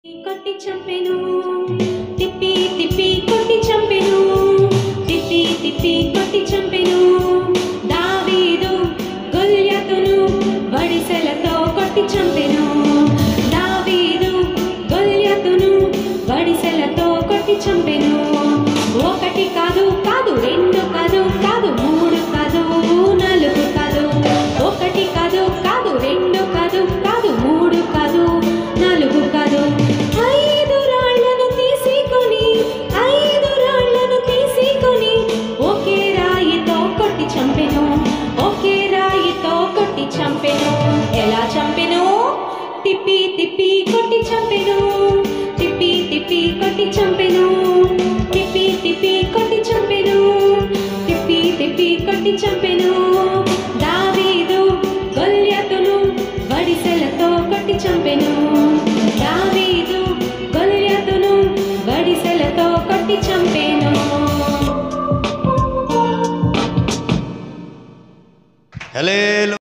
కొట్టి చంపెను తిప్పి తిప్పి కొట్టి చంపెను తిప్పి తిప్పి కొట్టి చంపెను దావీదు గొల్యతును వడిసెలతో కొట్టి చంపెను దావీదు గొల్యతును వడిసెలతో కొట్టి చంపెను ఒకటి కాదు కాదు రెండు కాదు కాదు మూడు కాదు నాలుగు కాదు ఒకటి కాదు కాదు రెండు కాదు కాదు మూడు కాదు నాలుగు కాదు ఐదు రాళ్లను తీసుకొని ఐదు రాళ్లను తీసుకొని ఒకే రాయితో కొట్టి చంపెను ఒకే రాయితో కొట్టి చంపెను ఎలా చంపెను తిప్పి తిప్పి కొట్టి చంపెను తిప్పి తిప్పి కొట్టి చంపెను తిప్పి తిప్పి కొట్టి చంపెను తిప్పి తిప్పి కొట్టి చంపెను దావీదు గొల్యతును వడిసెలతో కొట్టి చంపెను దావీదు గొల్యతును వడిసెలతో కొట్టి చంపెను హలేలు